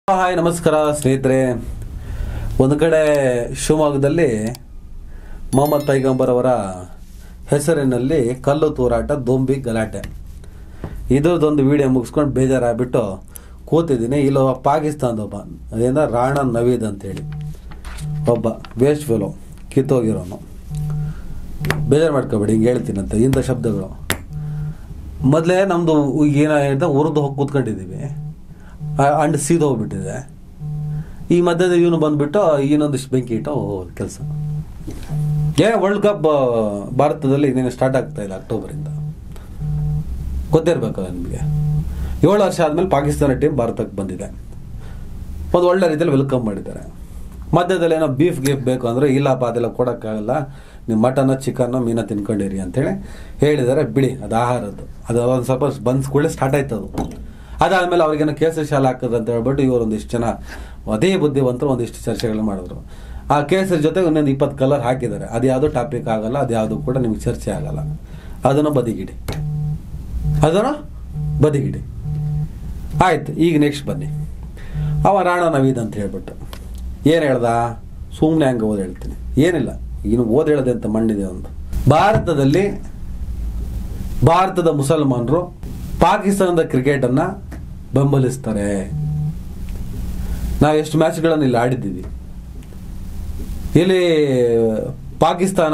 hi ನಮಸ್ಕಾರ ಸ್ನೇಹಿತರೆ ಒಂದು ಕಡೆ ಶಿವಮೊಗ್ಗದಲ್ಲಿ ಮೊಹಮ್ಮದ್ ಪೈಗಂಬರ್ ಅವರ ಹೆಸರಿನಲ್ಲಿ ಕಲ್ಲು ತೂರಾಟ ದೊಂಬಿ ಗಲಾಟೆ ಇದ್ರದ್ದೊಂದು ವಿಡಿಯೋ ಮುಗಿಸ್ಕೊಂಡು ಬೇಜಾರಾಗ್ಬಿಟ್ಟು ಕೂತಿದ್ದೀನಿ ಇಲ್ಲೊಬ್ಬ ಪಾಕಿಸ್ತಾನದ ಒಬ್ಬ ಅದೇಂದ ರಾಣಾ ನವೀದ್ ಅಂತೇಳಿ ಒಬ್ಬ ವೇಸ್ಟ್ ಫೆಲೋ ಕಿತ್ತೋಗಿರೋನು ಬೇಜಾರು ಮಾಡ್ಕೋಬೇಡಿ ಹಿಂಗೆ ಹೇಳ್ತೀನಂತೆ ಇಂಥ ಶಬ್ದಗಳು ಮೊದಲೇ ನಮ್ಮದು ಏನೋ ಹೇಳ್ದ ಉರಿದು ಹೋಗಿ ಕೂತ್ಕೊಂಡಿದ್ದೀವಿ ಆ- ಅಂಡ್ ಸೀದ್ ಹೋಗ್ಬಿಟ್ಟಿದೆ ಈ ಮಧ್ಯದ ಇವನು ಬಂದ್ಬಿಟ್ಟು ಇನ್ನೊಂದಿಷ್ಟು ಬೆಂಕಿ ಇಟ್ಟು ಕೆಲಸ ಏ ವರ್ಲ್ಡ್ ಕಪ್ ಭಾರತದಲ್ಲಿ ಇನ್ನೇನು ಸ್ಟಾರ್ಟ್ ಆಗ್ತಾ ಇದೆ ಅಕ್ಟೋಬರಿಂದ ಗೊತ್ತಿರಬೇಕು ನಿಮಗೆ ಏಳು ವರ್ಷ ಆದಮೇಲೆ ಪಾಕಿಸ್ತಾನ ಟೀಮ್ ಭಾರತಕ್ಕೆ ಬಂದಿದೆ ಒಂದು ಒಳ್ಳೆ ರೀತಿಯಲ್ಲಿ ವೆಲ್ಕಮ್ ಮಾಡಿದ್ದಾರೆ ಮಧ್ಯದಲ್ಲಿ ಏನೋ ಬೀಫ್ ಗೀಫ್ ಬೇಕು ಅಂದರೆ ಇಲ್ಲಪ್ಪ ಅದೆಲ್ಲ ಕೊಡೋಕ್ಕಾಗಲ್ಲ ನೀವು ಮಟನ್ ಚಿಕನ್ ಮೀನ ತಿನ್ಕೊಂಡಿರಿ ಅಂತೇಳಿ ಹೇಳಿದ್ದಾರೆ ಬಿಡಿ ಅದು ಆಹಾರದ್ದು ಅದು ಒಂದು ಸ್ವಲ್ಪ ಬಂದ್ ಕೂಡಲೇ ಸ್ಟಾರ್ಟ್ ಆಯ್ತು ಅದು ಅದಾದಮೇಲೆ ಅವ್ರಿಗೇನೋ ಕೇಸರಿ ಶಾಲೆ ಹಾಕೋದು ಅಂತ ಹೇಳ್ಬಿಟ್ಟು ಇವರು ಒಂದಿಷ್ಟು ಜನ ಅದೇ ಬುದ್ಧಿವಂತರು ಒಂದಿಷ್ಟು ಚರ್ಚೆಗಳು ಮಾಡಿದ್ರು ಆ ಕೇಸರಿ ಜೊತೆ ಇನ್ನೊಂದು ಇಪ್ಪತ್ತು ಕಲರ್ ಹಾಕಿದ್ದಾರೆ ಅದು ಯಾವುದೋ ಟಾಪಿಕ್ ಆಗಲ್ಲ ಅದು ಯಾವುದು ಕೂಡ ನಿಮ್ಗೆ ಚರ್ಚೆ ಆಗಲ್ಲ ಅದನ್ನು ಬದಿಗಿಡಿ ಅದನ್ನು ಬದಿಗಿಡಿ ಆಯ್ತು ಈಗ ನೆಕ್ಸ್ಟ್ ಬನ್ನಿ ಅವ ರಾಣ ನವೀದ್ ಅಂತ ಹೇಳ್ಬಿಟ್ಟು ಏನು ಹೇಳ್ದ ಸುಮ್ಮನೆ ಹಂಗೆ ಓದ್ ಹೇಳ್ತೀನಿ ಏನಿಲ್ಲ ಇನ್ನು ಓದ್ ಹೇಳದೆ ಅಂತ ಮಣ್ಣಿದೆ ಒಂದು ಭಾರತದಲ್ಲಿ ಭಾರತದ ಮುಸಲ್ಮಾನರು ಪಾಕಿಸ್ತಾನದ ಕ್ರಿಕೆಟನ್ನು ಬೆಂಬಲಿಸ್ತಾರೆ ನಾವು ಎಷ್ಟು ಮ್ಯಾಚ್ಗಳನ್ನು ಇಲ್ಲಿ ಆಡಿದ್ದೀವಿ ಇಲ್ಲಿ ಪಾಕಿಸ್ತಾನ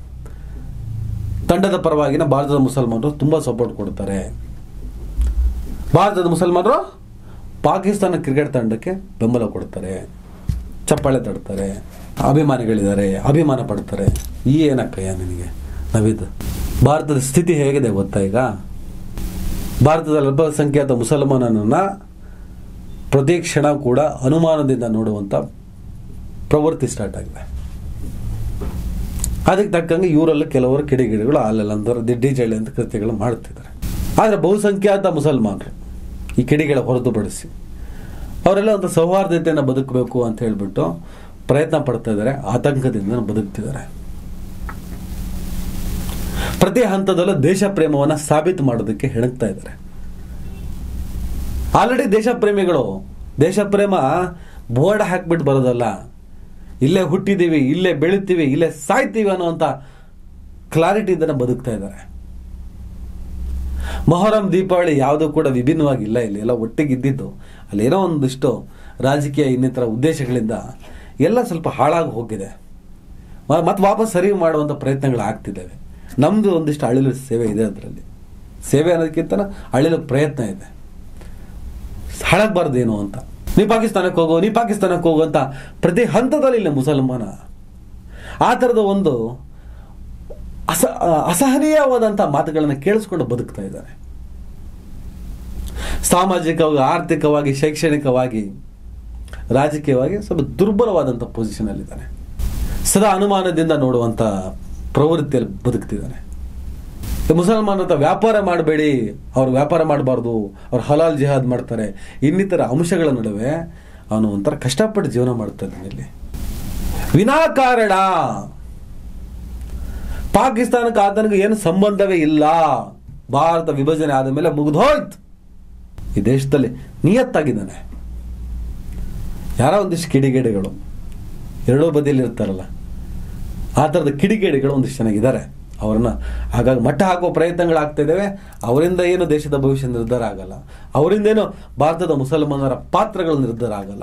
ತಂಡದ ಪರವಾಗಿನ ಭಾರತದ ಮುಸಲ್ಮಾನರು ತುಂಬ ಸಪೋರ್ಟ್ ಕೊಡ್ತಾರೆ ಭಾರತದ ಮುಸಲ್ಮಾನರು ಪಾಕಿಸ್ತಾನ ಕ್ರಿಕೆಟ್ ತಂಡಕ್ಕೆ ಬೆಂಬಲ ಕೊಡ್ತಾರೆ ಚಪ್ಪಾಳೆ ತಡ್ತಾರೆ ಅಭಿಮಾನಿಗಳಿದ್ದಾರೆ ಅಭಿಮಾನ ಪಡ್ತಾರೆ ಈ ಏನಕ್ಕಯ್ಯ ನಿನಗೆ ನವೀದ್ ಭಾರತದ ಸ್ಥಿತಿ ಹೇಗಿದೆ ಗೊತ್ತಾ ಈಗ ಭಾರತದ ಅಲ್ಪಸಂಖ್ಯಾತ ಮುಸಲ್ಮಾನನನ್ನ ಪ್ರತಿ ಕ್ಷಣ ಕೂಡ ಅನುಮಾನದಿಂದ ನೋಡುವಂಥ ಪ್ರವೃತ್ತಿ ಸ್ಟಾರ್ಟ್ ಆಗಿದೆ ಅದಕ್ಕೆ ತಕ್ಕಂಗೆ ಇವರಲ್ಲಿ ಕೆಲವರು ಕಿಡಿಗಿಡಿಗಳು ಅಲ್ಲೆಲ್ಲ ಅಂದ್ರೆ ದಿಡ್ಡಿ ಜಳಿ ಅಂತ ಕೃತ್ಯಗಳು ಮಾಡ್ತಿದ್ದಾರೆ ಆದರೆ ಬಹುಸಂಖ್ಯಾತ ಮುಸಲ್ಮಾನರು ಈ ಕಿಡಿಗಳ ಹೊರತುಪಡಿಸಿ ಅವರೆಲ್ಲ ಒಂದು ಸೌಹಾರ್ದತೆಯನ್ನು ಬದುಕಬೇಕು ಅಂತ ಹೇಳ್ಬಿಟ್ಟು ಪ್ರಯತ್ನ ಪಡ್ತಾ ಇದ್ದಾರೆ ಆತಂಕದಿಂದ ಬದುಕ್ತಿದ್ದಾರೆ ಪ್ರತಿ ಹಂತದಲ್ಲೂ ದೇಶ ಪ್ರೇಮವನ್ನು ಸಾಬೀತು ಮಾಡೋದಕ್ಕೆ ಹೆಣಗ್ತಾ ಇದ್ದಾರೆ ಆಲ್ರೆಡಿ ದೇಶ ಪ್ರೇಮಿಗಳು ದೇಶ ಪ್ರೇಮ ಬೋರ್ಡ್ ಹಾಕ್ಬಿಟ್ಟು ಬರೋದಲ್ಲ ಇಲ್ಲೇ ಹುಟ್ಟಿದ್ದೀವಿ ಇಲ್ಲೇ ಬೆಳಿತೀವಿ ಇಲ್ಲೇ ಸಾಯ್ತೀವಿ ಅನ್ನುವಂಥ ಕ್ಲಾರಿಟಿ ಇದನ್ನು ಬದುಕ್ತಾ ಇದ್ದಾರೆ ಮೊಹರಂ ದೀಪಾವಳಿ ಯಾವುದೂ ಕೂಡ ವಿಭಿನ್ನವಾಗಿಲ್ಲ ಇಲ್ಲಿ ಎಲ್ಲ ಒಟ್ಟಿಗೆ ಇದ್ದಿದ್ದು ಅಲ್ಲಿ ಏನೋ ಒಂದಿಷ್ಟು ರಾಜಕೀಯ ಇನ್ನಿತರ ಉದ್ದೇಶಗಳಿಂದ ಎಲ್ಲ ಸ್ವಲ್ಪ ಹಾಳಾಗಿ ಹೋಗಿದೆ ಮತ್ತೆ ವಾಪಸ್ ಸರಿ ಮಾಡುವಂಥ ಪ್ರಯತ್ನಗಳು ಆಗ್ತಿದ್ದಾವೆ ನಮ್ಮದು ಒಂದಿಷ್ಟು ಅಳಿಲು ಸೇವೆ ಇದೆ ಅದರಲ್ಲಿ ಸೇವೆ ಅನ್ನೋದಕ್ಕಿಂತ ಅಳಿಲು ಪ್ರಯತ್ನ ಇದೆ ಹಾಳಾಗಬಾರ್ದೇನು ಅಂತ ನೀ ಪಾಕಿಸ್ತಾನಕ್ಕೆ ಹೋಗು ನೀ ಪಾಕಿಸ್ತಾನಕ್ಕೆ ಹೋಗು ಅಂತ ಪ್ರತಿ ಹಂತದಲ್ಲಿ ಇಲ್ಲ ಮುಸಲ್ಮಾನ ಆ ಥರದ ಒಂದು ಅಸ ಅಸಹನೀಯವಾದಂಥ ಮಾತುಗಳನ್ನು ಕೇಳಿಸ್ಕೊಂಡು ಬದುಕ್ತಾ ಇದ್ದಾರೆ ಸಾಮಾಜಿಕವಾಗಿ ಆರ್ಥಿಕವಾಗಿ ಶೈಕ್ಷಣಿಕವಾಗಿ ರಾಜಕೀಯವಾಗಿ ಸ್ವಲ್ಪ ದುರ್ಬಲವಾದಂಥ ಪೊಸಿಷನಲ್ಲಿದ್ದಾನೆ ಸದಾ ಅನುಮಾನದಿಂದ ನೋಡುವಂಥ ಪ್ರವೃತ್ತಿಯಲ್ಲಿ ಬದುಕ್ತಿದ್ದಾನೆ ಮುಸಲ್ಮಾನ ಹತ್ರ ವ್ಯಾಪಾರ ಮಾಡಬೇಡಿ ಅವ್ರು ವ್ಯಾಪಾರ ಮಾಡಬಾರ್ದು ಅವ್ರು ಹಲಾಲ್ ಜಿಹಾದ್ ಮಾಡ್ತಾರೆ ಇನ್ನಿತರ ಅಂಶಗಳ ನಡುವೆ ಅವನು ಒಂಥರ ಕಷ್ಟಪಟ್ಟು ಜೀವನ ಮಾಡ್ತಾ ಇದ್ದಾನೆ ಇಲ್ಲಿ ವಿನಾಕಾರಣ ಪಾಕಿಸ್ತಾನಕ್ಕೆ ಆತನಿಗೆ ಏನು ಸಂಬಂಧವೇ ಇಲ್ಲ ಭಾರತ ವಿಭಜನೆ ಆದ ಮೇಲೆ ಮುಗಿದೋಯ್ತು ಈ ದೇಶದಲ್ಲಿ ನಿಯತ್ತಾಗಿದ್ದಾನೆ ಯಾರೋ ಒಂದಿಷ್ಟು ಕಿಡಿಗೇಡಿಗಳು ಎರಡೂ ಬದಿಯಲ್ಲಿ ಇರ್ತಾರಲ್ಲ ಆ ಥರದ ಕಿಡಿಗೇಡಿಗಳು ಒಂದಿಷ್ಟು ಚೆನ್ನಾಗಿದ್ದಾರೆ ಅವರನ್ನ ಹಾಗಾಗಿ ಮಟ್ಟ ಹಾಕುವ ಪ್ರಯತ್ನಗಳಾಗ್ತಾ ಇದ್ದಾವೆ ಅವರಿಂದ ಏನು ದೇಶದ ಭವಿಷ್ಯ ನಿರ್ಧಾರ ಆಗಲ್ಲ ಅವರಿಂದ ಏನು ಭಾರತದ ಮುಸಲ್ಮಾನರ ಪಾತ್ರಗಳು ನಿರ್ಧಾರ ಆಗಲ್ಲ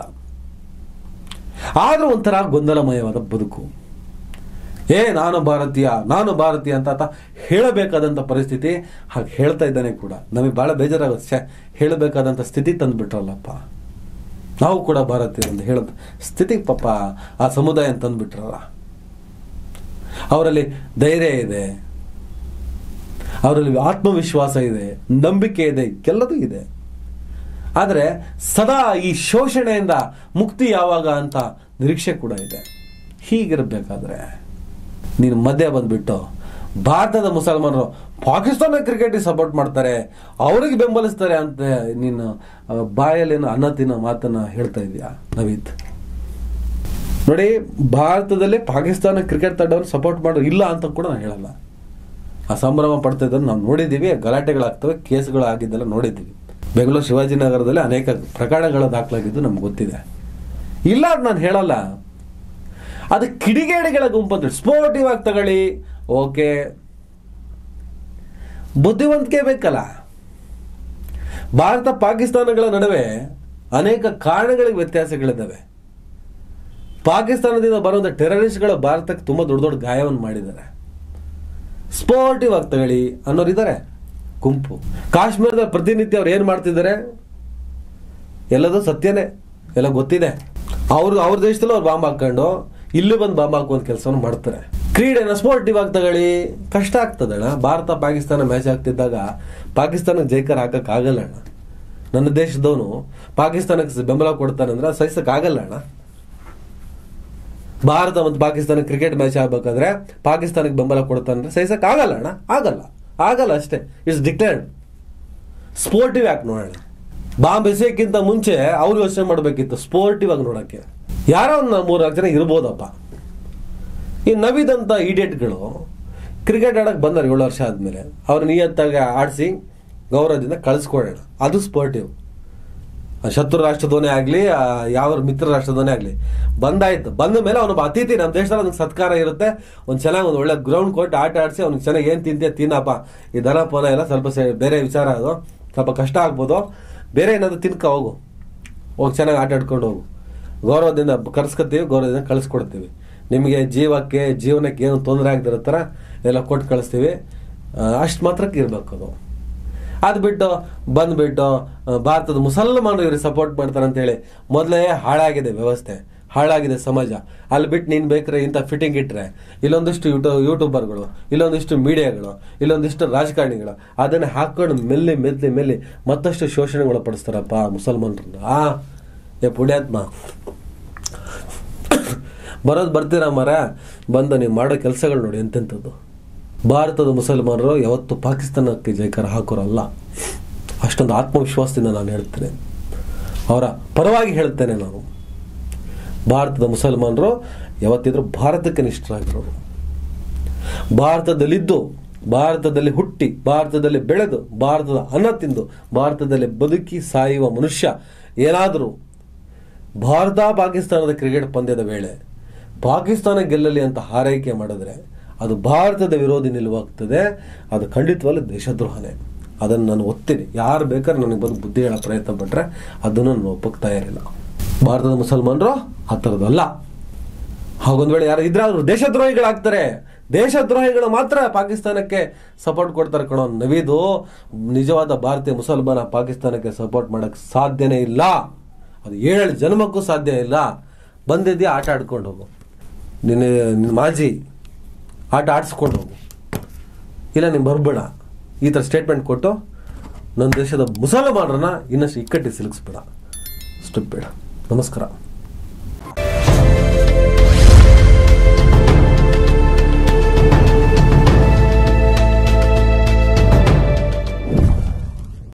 ಆದರೂ ಒಂಥರ ಗೊಂದಲಮಯವಾದ ಬದುಕು ಏ ನಾನು ಭಾರತೀಯ ನಾನು ಭಾರತೀಯ ಅಂತ ಆತ ಹೇಳಬೇಕಾದಂಥ ಪರಿಸ್ಥಿತಿ ಹಾಗೆ ಹೇಳ್ತಾ ಇದ್ದಾನೆ ಕೂಡ ನಮಗೆ ಭಾಳ ಬೇಜಾರಾಗುತ್ತೆ ಛೆ ಹೇಳಬೇಕಾದಂಥ ಸ್ಥಿತಿ ತಂದುಬಿಟ್ರಲ್ಲಪ್ಪ ನಾವು ಕೂಡ ಭಾರತೀಯರು ಅಂತ ಹೇಳೋದು ಸ್ಥಿತಿ ಪಾಪ ಆ ಸಮುದಾಯ ತಂದುಬಿಟ್ರಲ್ಲ ಅವರಲ್ಲಿ ಧೈರ್ಯ ಇದೆ ಅವರಲ್ಲಿ ಆತ್ಮವಿಶ್ವಾಸ ಇದೆ ನಂಬಿಕೆ ಇದೆ ಎಲ್ಲದೂ ಇದೆ ಆದರೆ ಸದಾ ಈ ಶೋಷಣೆಯಿಂದ ಮುಕ್ತಿ ಯಾವಾಗ ಅಂತ ನಿರೀಕ್ಷೆ ಕೂಡ ಇದೆ ಹೀಗಿರಬೇಕಾದ್ರೆ ನೀನು ಮಧ್ಯೆ ಬಂದ್ಬಿಟ್ಟು ಭಾರತದ ಮುಸಲ್ಮಾನರು ಪಾಕಿಸ್ತಾನ ಕ್ರಿಕೆಟಿಗೆ ಸಪೋರ್ಟ್ ಮಾಡ್ತಾರೆ ಅವರಿಗೆ ಬೆಂಬಲಿಸ್ತಾರೆ ಅಂತ ನೀನು ಆ, ಬಾಯಲ್ಲೇನು ಅನ್ನ ತಿನ್ನೋ ಮಾತನ್ನ ಹೇಳ್ತಾ ಇದೀಯಾ ನವೀದ್ ನೋಡಿ ಭಾರತದಲ್ಲಿ ಪಾಕಿಸ್ತಾನ ಕ್ರಿಕೆಟ್ ತಂಡವನ್ನು ಸಪೋರ್ಟ್ ಮಾಡೋ ಇಲ್ಲ ಅಂತ ಕೂಡ ನಾನು ಹೇಳಲ್ಲ ಆ ಸಂಭ್ರಮ ಪಡ್ತಾ ಇದ್ದನ್ನು ನಾವು ನೋಡಿದ್ದೀವಿ ಗಲಾಟೆಗಳಾಗ್ತವೆ ಕೇಸ್ಗಳು ಆಗಿದ್ದೆಲ್ಲ ನೋಡಿದ್ದೀವಿ ಬೆಂಗಳೂರು ಶಿವಾಜಿನಗರದಲ್ಲಿ ಅನೇಕ ಪ್ರಕರಣಗಳ ದಾಖಲಾಗಿದ್ದು ನಮ್ಗೆ ಗೊತ್ತಿದೆ ಇಲ್ಲ ಅಂತ ನಾನು ಹೇಳಲ್ಲ ಅದು ಕಿಡಿಗೇಡಿಗಳ ಗುಂಪು ಅಂತ ಸ್ಪೋರ್ಟಿವ್ ಆಗಿ ತಗೊಳ್ಳಿ ಓಕೆ ಬುದ್ಧಿವಂತಿಕೆ ಬೇಕಲ್ಲ ಭಾರತ ಪಾಕಿಸ್ತಾನಗಳ ನಡುವೆ ಅನೇಕ ಕಾರಣಗಳಿಗೆ ವ್ಯತ್ಯಾಸಗಳಿದ್ದಾವೆ ಪಾಕಿಸ್ತಾನದಿಂದ ಬರುವಂಥ ಟೆರರಿಸ್ಟ್ಗಳು ಭಾರತಕ್ಕೆ ತುಂಬ ದೊಡ್ಡ ದೊಡ್ಡ ಗಾಯವನ್ನು ಮಾಡಿದ್ದಾರೆ ಸ್ಪೋರ್ಟಿವ್ ಆಗಿ ತಗೊಳ್ಳಿ ಅನ್ನೋರಿದ್ದಾರೆ ಗುಂಪು ಕಾಶ್ಮೀರದ ಪ್ರತಿನಿತ್ಯ ಅವ್ರು ಏನು ಮಾಡ್ತಿದ್ದಾರೆ ಎಲ್ಲದೂ ಸತ್ಯನೇ ಎಲ್ಲ ಗೊತ್ತಿದೆ ಅವ್ರು ಅವ್ರ ದೇಶದಲ್ಲೂ ಅವ್ರು ಬಾಂಬ್ ಹಾಕೊಂಡು ಇಲ್ಲಿ ಬಂದು ಬಾಂಬ್ ಹಾಕುವಂತ ಕೆಲಸವನ್ನು ಮಾಡ್ತಾರೆ ಕ್ರೀಡೆನ ಸ್ಪೋರ್ಟಿವ್ ಆಗಿ ತಗೊಳ್ಳಿ ಕಷ್ಟ ಆಗ್ತದಣ್ಣ ಭಾರತ ಪಾಕಿಸ್ತಾನ ಮ್ಯಾಚ್ ಆಗ್ತಿದ್ದಾಗ ಪಾಕಿಸ್ತಾನಕ್ಕೆ ಜೈಕರ್ ಹಾಕಕ್ ಆಗಲ್ಲ ಅಣ್ಣ ನನ್ನ ದೇಶದವನು ಪಾಕಿಸ್ತಾನಕ್ಕೆ ಬೆಂಬಲ ಕೊಡ್ತಾನೆ ಅಂದ್ರೆ ಸಹಿಸಕ್ ಆಗಲ್ಲ ಅಣ್ಣ ಭಾರತ ಮತ್ತು ಪಾಕಿಸ್ತಾನ ಕ್ರಿಕೆಟ್ ಮ್ಯಾಚ್ ಆಗ್ಬೇಕಾದ್ರೆ ಪಾಕಿಸ್ತಾನಕ್ಕೆ ಬೆಂಬಲ ಕೊಡ್ತಾನೆ ಸಹಿಸಕ್ ಆಗಲ್ಲ ಅಣ್ಣ ಆಗಲ್ಲ ಆಗಲ್ಲ ಅಷ್ಟೇ ಇಟ್ಸ್ ಡಿಕ್ಲೇರ್ಡ್ ಸ್ಪೋರ್ಟಿವ್ ಯಾಕೆ ನೋಡೋಣ ಬಾಂಬ್ ಎಸೆಯಕ್ಕಿಂತ ಮುಂಚೆ ಅವ್ರು ಯೋಚನೆ ಮಾಡಬೇಕಿತ್ತು ಸ್ಪೋರ್ಟಿವ್ ಆಗಿ ನೋಡೋಕ್ಕೆ ಯಾರೋ ಒಂದು ಮೂರ್ನಾಲ್ಕು ಜನ ಇರ್ಬೋದಪ್ಪ ಈ ನವೀದ್ ಅಂತ ಇಡಿಯಟ್ಗಳು ಕ್ರಿಕೆಟ್ ಆಡಕ್ಕೆ ಬಂದಾರೆ ಏಳು ವರ್ಷ ಆದಮೇಲೆ ಅವ್ರ ನಿಯತ್ತಾಗಿ ಆಡಿಸಿ ಗೌರವದಿಂದ ಕಳಿಸ್ಕೊಡೋಣ ಅದು ಸ್ಪೋರ್ಟಿವ್ ಶತ್ರು ರಾಷ್ಟ್ರದವನೇ ಆಗಲಿ ಯಾವ ಮಿತ್ರ ರಾಷ್ಟ್ರದವನೇ ಆಗಲಿ ಬಂದಾಯ್ತು ಬಂದ ಮೇಲೆ ಅವನೊಬ್ಬ ಅತಿಥಿ ನಮ್ಮ ದೇಶದಲ್ಲಿ ಅವ್ನಿಗೆ ಸತ್ಕಾರ ಇರುತ್ತೆ ಒಂದು ಚೆನ್ನಾಗಿ ಒಂದು ಒಳ್ಳೆ ಗ್ರೌಂಡ್ ಕೊಟ್ಟು ಆಟ ಆಡಿಸಿ ಅವ್ನಿಗೆ ಚೆನ್ನಾಗಿ ಏನು ತಿಂತೀಯ ತಿನ್ನಪ್ಪ ಈ ದನ ಪನ ಎಲ್ಲ ಸ್ವಲ್ಪ ಸೆ- ಬೇರೆ ವಿಚಾರ ಅದು ಸ್ವಲ್ಪ ಕಷ್ಟ ಆಗ್ಬೋದು ಬೇರೆ ಏನಾದರೂ ತಿನ್ಕ ಹೋಗು ಹೋಗಿ ಚೆನ್ನಾಗಿ ಆಟ ಆಡ್ಕೊಂಡು ಹೋಗು ಗೌರವದಿಂದ ಕರ್ಸ್ಕೊತೀವಿ ಗೌರವದಿಂದ ಕಳಿಸ್ಕೊಡ್ತೀವಿ ನಿಮಗೆ ಜೀವಕ್ಕೆ ಜೀವನಕ್ಕೆ ಏನು ತೊಂದರೆ ಆಗದಿರೋ ಥರ ಎಲ್ಲ ಕೊಟ್ಟು ಕಳಿಸ್ತೀವಿ ಅಷ್ಟು ಮಾತ್ರಕ್ಕೆ ಇರಬೇಕು ಅದು ಅದು ಬಿಟ್ಟು ಬಂದ್ಬಿಟ್ಟು ಆ, ಭಾರತದ ಮುಸಲ್ಮಾನರು ಇವ್ರಿಗೆ ಸಪೋರ್ಟ್ ಮಾಡ್ತಾರೆ ಅಂತೇಳಿ ಮೊದಲೇ ಹಾಳಾಗಿದೆ ವ್ಯವಸ್ಥೆ ಹಾಳಾಗಿದೆ ಸಮಾಜ ಅಲ್ಲಿ ಬಿಟ್ಟು ನೀನು ಬೇಕಾದ್ರೆ ಇಂಥ ಫಿಟ್ಟಿಂಗ್ ಇಟ್ಟರೆ ಇಲ್ಲೊಂದಿಷ್ಟು ಯೂಟ್ಯೂ ಯೂಟ್ಯೂಬರ್ಗಳು ಇಲ್ಲೊಂದಿಷ್ಟು ಮೀಡಿಯಾಗಳು ಇಲ್ಲೊಂದಿಷ್ಟು ರಾಜಕಾರಣಿಗಳು ಅದನ್ನು ಹಾಕೊಂಡು ಮೆಲ್ಲಿ ಮೆಲ್ಲಿ ಮೆಲ್ಲಿ ಮತ್ತಷ್ಟು ಶೋಷಣೆಗಳು ಪಡಿಸ್ತಾರಪ್ಪ ಮುಸಲ್ಮಾನರನ್ನ ಆ ಏ ಪುಣ್ಯಾತ್ಮ ಬರೋದು ಬರ್ತೀರಾ ಮರ ಬಂದು ನೀವು ಮಾಡೋ ಕೆಲಸಗಳು ನೋಡಿ ಎಂತೆಂಥದ್ದು ಭಾರತದ ಮುಸಲ್ಮಾನರು ಯಾವತ್ತು ಪಾಕಿಸ್ತಾನಕ್ಕೆ ಜೈಕಾರ ಹಾಕೋರಲ್ಲ ಅಷ್ಟೊಂದು ಆತ್ಮವಿಶ್ವಾಸದಿಂದ ನಾನು ಹೇಳ್ತೇನೆ ಅವರ ಪರವಾಗಿ ಹೇಳ್ತೇನೆ ನಾನು ಭಾರತದ ಮುಸಲ್ಮಾನರು ಯಾವತ್ತಿದ್ರೂ ಭಾರತಕ್ಕೆ ನಿಷ್ಠರಾಗಿರೋರು ಭಾರತದಲ್ಲಿದ್ದು ಭಾರತದಲ್ಲಿ ಹುಟ್ಟಿ ಭಾರತದಲ್ಲಿ ಬೆಳೆದು ಭಾರತದ ಅನ್ನ ತಿಂದು ಭಾರತದಲ್ಲಿ ಬದುಕಿ ಸಾಯುವ ಮನುಷ್ಯ ಏನಾದರೂ ಭಾರತ ಪಾಕಿಸ್ತಾನದ ಕ್ರಿಕೆಟ್ ಪಂದ್ಯದ ವೇಳೆ ಪಾಕಿಸ್ತಾನ ಗೆಲ್ಲಲಿ ಅಂತ ಹಾರೈಕೆ ಮಾಡಿದ್ರೆ ಅದು ಭಾರತದ ವಿರೋಧಿ ನಿಲುವಾಗ್ತದೆ ಅದು ಖಂಡಿತವಾಗ್ಲೂ ದೇಶದ್ರೋಹನೇ ಅದನ್ನು ನಾನು ಒತ್ತೀನಿ ಯಾರು ಬೇಕಾದ್ರೆ ನನಗೆ ಬಂದು ಬುದ್ಧಿ ಹೇಳೋ ಪ್ರಯತ್ನ ಪಟ್ಟರೆ ಅದನ್ನು ನಾನು ಒಪ್ಪಕ್ಕೆ ತಯಾರಿಲ್ಲ ಭಾರತದ ಮುಸಲ್ಮಾನರು ಆ ಥರದಲ್ಲ ಹಾಗೊಂದ್ ವೇಳೆ ಯಾರು ಇದ್ರೆ ಅವರು ದೇಶದ್ರೋಹಿಗಳಾಗ್ತಾರೆ ದೇಶದ್ರೋಹಿಗಳು ಮಾತ್ರ ಪಾಕಿಸ್ತಾನಕ್ಕೆ ಸಪೋರ್ಟ್ ಕೊಡ್ತಾರೆ ಕಣೋ ನವೀದು ನಿಜವಾದ ಭಾರತೀಯ ಮುಸಲ್ಮಾನ ಪಾಕಿಸ್ತಾನಕ್ಕೆ ಸಪೋರ್ಟ್ ಮಾಡಕ್ ಸಾಧ್ಯನೇ ಇಲ್ಲ ಅದು ಏಳು ಜನ್ಮಕ್ಕೂ ಸಾಧ್ಯ ಇಲ್ಲ ಬಂದಿದ್ಯಾ ಆಟ ಆಡ್ಕೊಂಡು ಹೋಗು ನಿನ್ನ ನಿನ್ನ ಮಾಜಿ ಆಟ ಆಡಿಸ್ಕೊಂಡು ಹೋಗು ಇಲ್ಲ ನೀನು ಬರ್ಬೇಡ ಈ ಥರ ಸ್ಟೇಟ್ಮೆಂಟ್ ಕೊಟ್ಟು ನನ್ನ ದೇಶದ ಮುಸಲ್ಮಾನರನ್ನ ಇನ್ನಷ್ಟು ಇಕ್ಕಟ್ಟಿ ಸಿಲುಕಿಸ್ಬೇಡ ಸ್ಟುಪ್ ಬೇಡ ನಮಸ್ಕಾರ